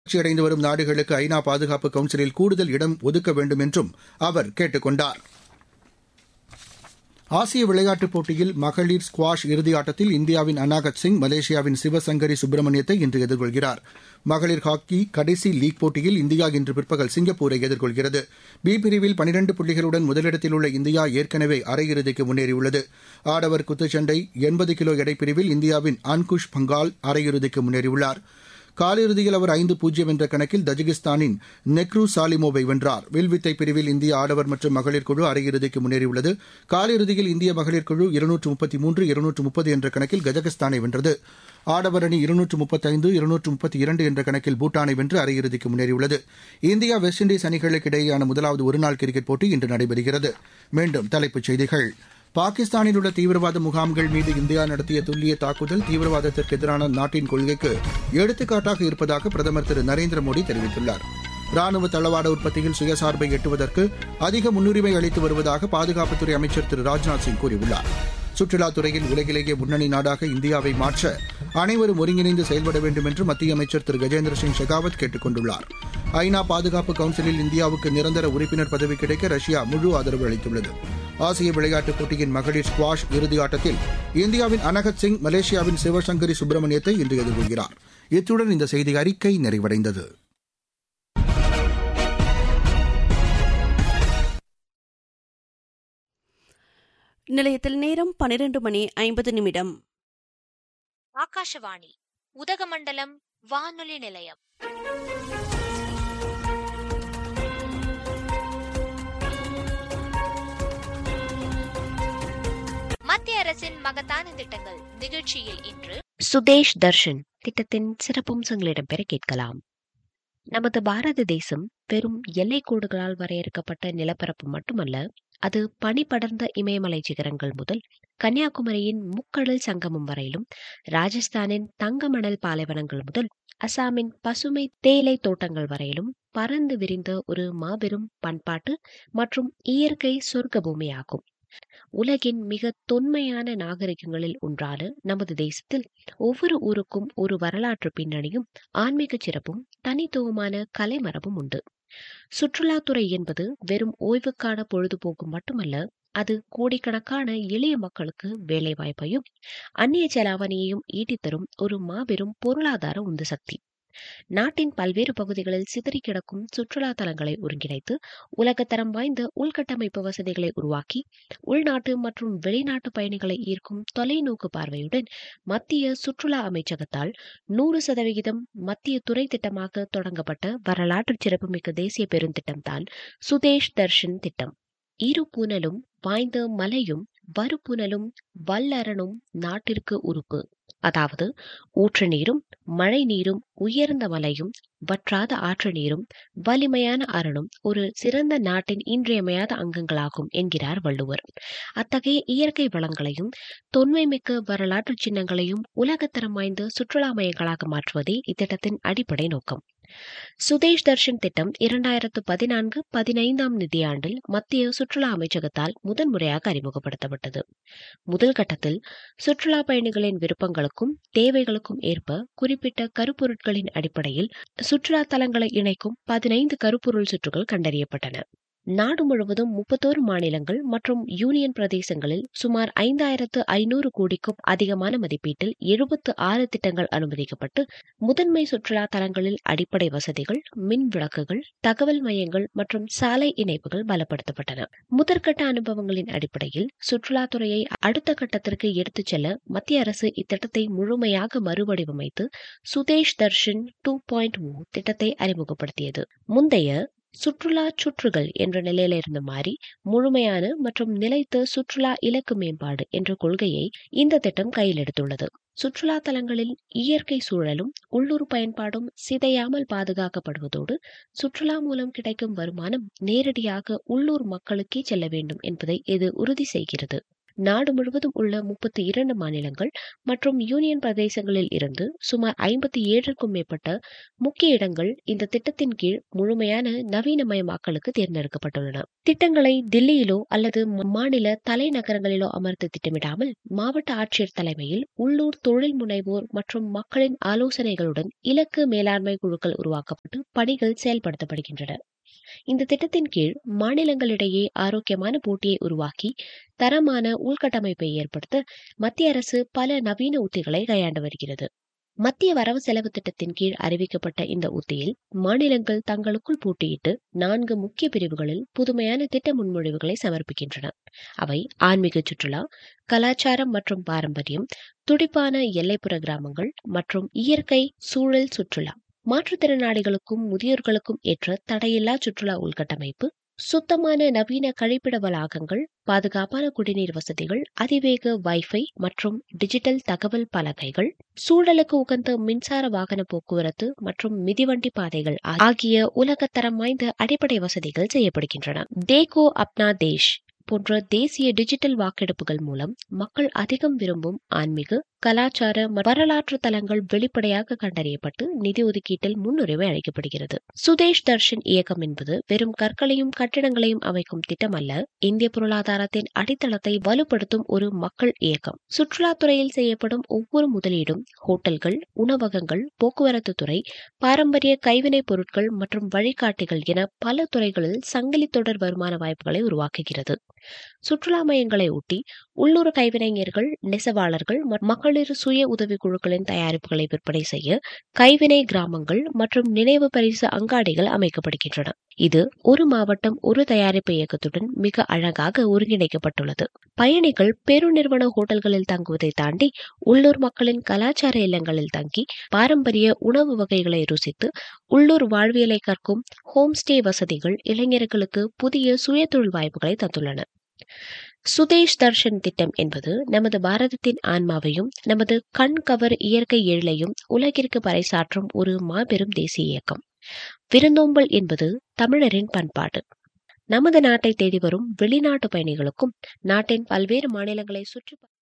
வளர்ச்சியடைந்து வரும் நாடுகளுக்கு ஐநா பாதுகாப்பு கவுன்சிலில் கூடுதல் இடம் ஒதுக்க வேண்டும் என்றும் அவர் கேட்டுக் கொண்டார் ஆசிய விளையாட்டுப் போட்டியில் மகளிர் ஸ்குவாஷ் இறுதியாட்டத்தில் இந்தியாவின் அனாகத் சிங் மலேசியாவின் சிவசங்கரி சுப்பிரமணியத்தை இன்று எதிர்கொள்கிறார் மகளிர் ஹாக்கி கடைசி லீக் போட்டியில் இந்தியா இன்று பிற்பகல் சிங்கப்பூரை எதிர்கொள்கிறது பி பிரிவில் பனிரண்டு புள்ளிகளுடன் முதலிடத்தில் உள்ள இந்தியா ஏற்கனவே அரையிறுதிக்கு முன்னேறியுள்ளது ஆடவர் குத்துச்சண்டை எண்பது கிலோ எடைப்பிரிவில் இந்தியாவின் அன்குஷ் பங்கால் அரையிறுதிக்கு முன்னேறியுள்ளார் காலிறுதியில் அவர் ஐந்து பூஜ்ஜியம் என்ற கணக்கில் தஜிகிஸ்தானின் நெக்ரு சாலிமோவை வென்றார் வில்வித்தை பிரிவில் இந்திய ஆடவர் மற்றும் மகளிர் குழு அரையிறுதிக்கு முன்னேறியுள்ளது காலிறுதியில் இந்திய மகளிர் குழு இருநூற்று முப்பத்தி மூன்று இருநூற்று முப்பது என்ற கணக்கில் கஜகஸ்தானை வென்றது ஆடவர் அணி இருநூற்று முப்பத்தைந்து இருநூற்று முப்பத்தி இரண்டு என்ற கணக்கில் பூட்டானை வென்று அரையிறுதிக்கு முன்னேறியுள்ளது இந்தியா வெஸ்ட் இண்டீஸ் அணிகளுக்கு இடையேயான முதலாவது ஒருநாள் கிரிக்கெட் போட்டி இன்று நடைபெறுகிறது மீண்டும் தலைப்புச் செய்திகள் பாகிஸ்தானில் உள்ள தீவிரவாத முகாம்கள் மீது இந்தியா நடத்திய துல்லிய தாக்குதல் தீவிரவாதத்திற்கு எதிரான நாட்டின் கொள்கைக்கு எடுத்துக்காட்டாக இருப்பதாக பிரதமர் திரு நரேந்திர மோடி தெரிவித்துள்ளார் ராணுவ தளவாட உற்பத்தியில் சுயசார்பை எட்டுவதற்கு அதிக முன்னுரிமை அளித்து வருவதாக பாதுகாப்புத்துறை அமைச்சர் திரு ராஜ்நாத் சிங் கூறியுள்ளார் சுற்றுலாத்துறையில் உலகிலேயே முன்னணி நாடாக இந்தியாவை மாற்ற அனைவரும் ஒருங்கிணைந்து செயல்பட வேண்டும் என்று மத்திய அமைச்சர் திரு கஜேந்திர சிங் ஷெகாவத் கேட்டுக் கொண்டுள்ளார் ஐநா பாதுகாப்பு கவுன்சிலில் இந்தியாவுக்கு நிரந்தர உறுப்பினர் பதவி கிடைக்க ரஷ்யா முழு ஆதரவு அளித்துள்ளது ஆசிய விளையாட்டுப் போட்டியின் மகளிர் ஸ்குவாஷ் இறுதியாட்டத்தில் இந்தியாவின் அனகத் சிங் மலேசியாவின் சிவசங்கரி சுப்பிரமணியத்தை இன்று எதிர்கொள்கிறார் இத்துடன் இந்த செய்தி அறிக்கை நிறைவடைந்தது நிலையத்தில் நேரம் பனிரெண்டு மணி ஐம்பது நிமிடம் ஆகாஷவாணி உதகமண்டலம் வானொலி நிலையம் மத்திய அரசின் மகத்தான திட்டங்கள் நிகழ்ச்சியில் இன்று சுதேஷ் தர்ஷன் திட்டத்தின் சிறப்பம்சங்களிடம் பெற கேட்கலாம் நமது பாரத தேசம் வெறும் எல்லைக்கோடுகளால் வரையறுக்கப்பட்ட நிலப்பரப்பு மட்டுமல்ல அது பனி படர்ந்த இமயமலை சிகரங்கள் முதல் கன்னியாகுமரியின் முக்கடல் சங்கமம் வரையிலும் ராஜஸ்தானின் தங்கமணல் பாலைவனங்கள் முதல் அசாமின் பசுமை தேயிலை தோட்டங்கள் வரையிலும் பறந்து விரிந்த ஒரு மாபெரும் பண்பாட்டு மற்றும் இயற்கை சொர்க்க பூமியாகும் உலகின் மிக தொன்மையான நாகரிகங்களில் ஒன்றான நமது தேசத்தில் ஒவ்வொரு ஊருக்கும் ஒரு வரலாற்று பின்னணியும் ஆன்மீக சிறப்பும் தனித்துவமான கலைமரபும் உண்டு சுற்றுலாத்துறை என்பது வெறும் ஓய்வுக்கான பொழுதுபோக்கு மட்டுமல்ல அது கோடிக்கணக்கான எளிய மக்களுக்கு வேலைவாய்ப்பையும் அந்நிய செலாவணியையும் ஈட்டித்தரும் ஒரு மாபெரும் பொருளாதார உந்து சக்தி நாட்டின் பல்வேறு பகுதிகளில் சிதறி கிடக்கும் சுற்றுலா தலங்களை ஒருங்கிணைத்து உலகத்தரம் வாய்ந்த உள்கட்டமைப்பு வசதிகளை உருவாக்கி உள்நாட்டு மற்றும் வெளிநாட்டு பயணிகளை ஈர்க்கும் தொலைநோக்கு பார்வையுடன் மத்திய சுற்றுலா அமைச்சகத்தால் நூறு சதவிகிதம் மத்திய துறை திட்டமாக தொடங்கப்பட்ட வரலாற்று சிறப்புமிக்க தேசிய பெருந்திட்டம்தான் சுதேஷ் தர்ஷன் திட்டம் இரு புனலும் வாய்ந்த மலையும் வருப்புனலும் வல்லரணும் நாட்டிற்கு உறுப்பு அதாவது ஊற்று நீரும் மழை நீரும் உயர்ந்த மலையும் வற்றாத ஆற்று நீரும் வலிமையான அரணும் ஒரு சிறந்த நாட்டின் இன்றியமையாத அங்கங்களாகும் என்கிறார் வள்ளுவர் அத்தகைய இயற்கை வளங்களையும் தொன்மைமிக்க வரலாற்று சின்னங்களையும் உலகத்தரம் வாய்ந்த சுற்றுலா மையங்களாக மாற்றுவதே இத்திட்டத்தின் அடிப்படை நோக்கம் சுதேஷ் தர்ஷன் திட்டம் இரண்டாயிரத்து பதினான்கு பதினைந்தாம் நிதியாண்டில் மத்திய சுற்றுலா அமைச்சகத்தால் முதன்முறையாக அறிமுகப்படுத்தப்பட்டது முதல் கட்டத்தில் சுற்றுலா பயணிகளின் விருப்பங்களுக்கும் தேவைகளுக்கும் ஏற்ப குறிப்பிட்ட கருப்பொருட்களின் அடிப்படையில் சுற்றுலா தலங்களை இணைக்கும் பதினைந்து கருப்பொருள் சுற்றுகள் கண்டறியப்பட்டன நாடு முழுவதும் முப்பத்தோரு மாநிலங்கள் மற்றும் யூனியன் பிரதேசங்களில் சுமார் ஐந்தாயிரத்து ஐநூறு கோடிக்கும் அதிகமான மதிப்பீட்டில் எழுபத்து ஆறு திட்டங்கள் அனுமதிக்கப்பட்டு முதன்மை சுற்றுலா தலங்களில் அடிப்படை வசதிகள் மின் விளக்குகள் தகவல் மையங்கள் மற்றும் சாலை இணைப்புகள் பலப்படுத்தப்பட்டன முதற்கட்ட அனுபவங்களின் அடிப்படையில் சுற்றுலாத்துறையை அடுத்த கட்டத்திற்கு எடுத்துச் செல்ல மத்திய அரசு இத்திட்டத்தை முழுமையாக மறுவடிவமைத்து சுதேஷ் தர்ஷன் டூ பாயிண்ட் திட்டத்தை அறிமுகப்படுத்தியது முந்தைய சுற்றுலா சுற்றுகள் என்ற நிலையிலிருந்து மாறி முழுமையான மற்றும் நிலைத்த சுற்றுலா இலக்கு மேம்பாடு என்ற கொள்கையை இந்த திட்டம் கையில் எடுத்துள்ளது சுற்றுலா தலங்களில் இயற்கை சூழலும் உள்ளூர் பயன்பாடும் சிதையாமல் பாதுகாக்கப்படுவதோடு சுற்றுலா மூலம் கிடைக்கும் வருமானம் நேரடியாக உள்ளூர் மக்களுக்கே செல்ல வேண்டும் என்பதை இது உறுதி செய்கிறது நாடு முழுவதும் உள்ள முப்பத்தி இரண்டு மாநிலங்கள் மற்றும் யூனியன் பிரதேசங்களில் இருந்து சுமார் ஐம்பத்தி ஏழுக்கும் மேற்பட்ட முக்கிய இடங்கள் இந்த திட்டத்தின் கீழ் முழுமையான நவீனமயமாக்கலுக்கு தேர்ந்தெடுக்கப்பட்டுள்ளன திட்டங்களை தில்லியிலோ அல்லது மாநில தலைநகரங்களிலோ அமர்த்து திட்டமிடாமல் மாவட்ட ஆட்சியர் தலைமையில் உள்ளூர் தொழில் முனைவோர் மற்றும் மக்களின் ஆலோசனைகளுடன் இலக்கு மேலாண்மை குழுக்கள் உருவாக்கப்பட்டு பணிகள் செயல்படுத்தப்படுகின்றன இந்த திட்டத்தின் கீழ் மாநிலங்களிடையே ஆரோக்கியமான போட்டியை உருவாக்கி தரமான உள்கட்டமைப்பை ஏற்படுத்த மத்திய அரசு பல நவீன உத்திகளை கையாண்டு வருகிறது மத்திய வரவு செலவு திட்டத்தின் கீழ் அறிவிக்கப்பட்ட இந்த உத்தியில் மாநிலங்கள் தங்களுக்குள் போட்டியிட்டு நான்கு முக்கிய பிரிவுகளில் புதுமையான திட்ட முன்மொழிவுகளை சமர்ப்பிக்கின்றன அவை ஆன்மீக சுற்றுலா கலாச்சாரம் மற்றும் பாரம்பரியம் துடிப்பான எல்லைப்புற கிராமங்கள் மற்றும் இயற்கை சூழல் சுற்றுலா மாற்றுத்திறனாளிகளுக்கும் முதியோர்களுக்கும் ஏற்ற தடையில்லா சுற்றுலா உள்கட்டமைப்பு சுத்தமான நவீன கழிப்பிட வளாகங்கள் பாதுகாப்பான குடிநீர் வசதிகள் அதிவேக வைஃபை மற்றும் டிஜிட்டல் தகவல் பலகைகள் சூழலுக்கு உகந்த மின்சார வாகன போக்குவரத்து மற்றும் மிதிவண்டி பாதைகள் ஆகிய உலகத்தரம் வாய்ந்த அடிப்படை வசதிகள் செய்யப்படுகின்றன தேகோ அப்னா தேஷ் போன்ற தேசிய டிஜிட்டல் வாக்கெடுப்புகள் மூலம் மக்கள் அதிகம் விரும்பும் ஆன்மீக கலாச்சார வரலாற்று தலங்கள் வெளிப்படையாக கண்டறியப்பட்டு நிதி ஒதுக்கீட்டில் முன்னுரிமை அளிக்கப்படுகிறது சுதேஷ் தர்ஷன் இயக்கம் என்பது வெறும் கற்களையும் கட்டிடங்களையும் அமைக்கும் திட்டம் அல்ல இந்திய பொருளாதாரத்தின் அடித்தளத்தை வலுப்படுத்தும் ஒரு மக்கள் இயக்கம் சுற்றுலாத்துறையில் செய்யப்படும் ஒவ்வொரு முதலீடும் ஹோட்டல்கள் உணவகங்கள் போக்குவரத்து துறை பாரம்பரிய கைவினைப் பொருட்கள் மற்றும் வழிகாட்டிகள் என பல துறைகளில் சங்கிலி தொடர் வருமான வாய்ப்புகளை உருவாக்குகிறது சுற்றுலா மையங்களை ஒட்டி உள்ளூர் கைவினைஞர்கள் நெசவாளர்கள் மகளிர் சுய உதவி குழுக்களின் தயாரிப்புகளை விற்பனை செய்ய கைவினை கிராமங்கள் மற்றும் நினைவு பரிசு அங்காடிகள் அமைக்கப்படுகின்றன இது ஒரு மாவட்டம் ஒரு தயாரிப்பு இயக்கத்துடன் மிக அழகாக ஒருங்கிணைக்கப்பட்டுள்ளது பயணிகள் பெருநிறுவன ஹோட்டல்களில் தங்குவதை தாண்டி உள்ளூர் மக்களின் கலாச்சார இல்லங்களில் தங்கி பாரம்பரிய உணவு வகைகளை ருசித்து உள்ளூர் வாழ்வியலை கற்கும் ஹோம் ஸ்டே வசதிகள் இளைஞர்களுக்கு புதிய சுயதொழில் வாய்ப்புகளை தந்துள்ளன சுதேஷ் தர்ஷன் திட்டம் என்பது நமது பாரதத்தின் ஆன்மாவையும் நமது கண் கவர் இயற்கை எழிலையும் உலகிற்கு பறைசாற்றும் ஒரு மாபெரும் தேசிய இயக்கம் விருந்தோம்பல் என்பது தமிழரின் பண்பாடு நமது நாட்டை தேடி வரும் வெளிநாட்டு பயணிகளுக்கும் நாட்டின் பல்வேறு மாநிலங்களை சுற்றி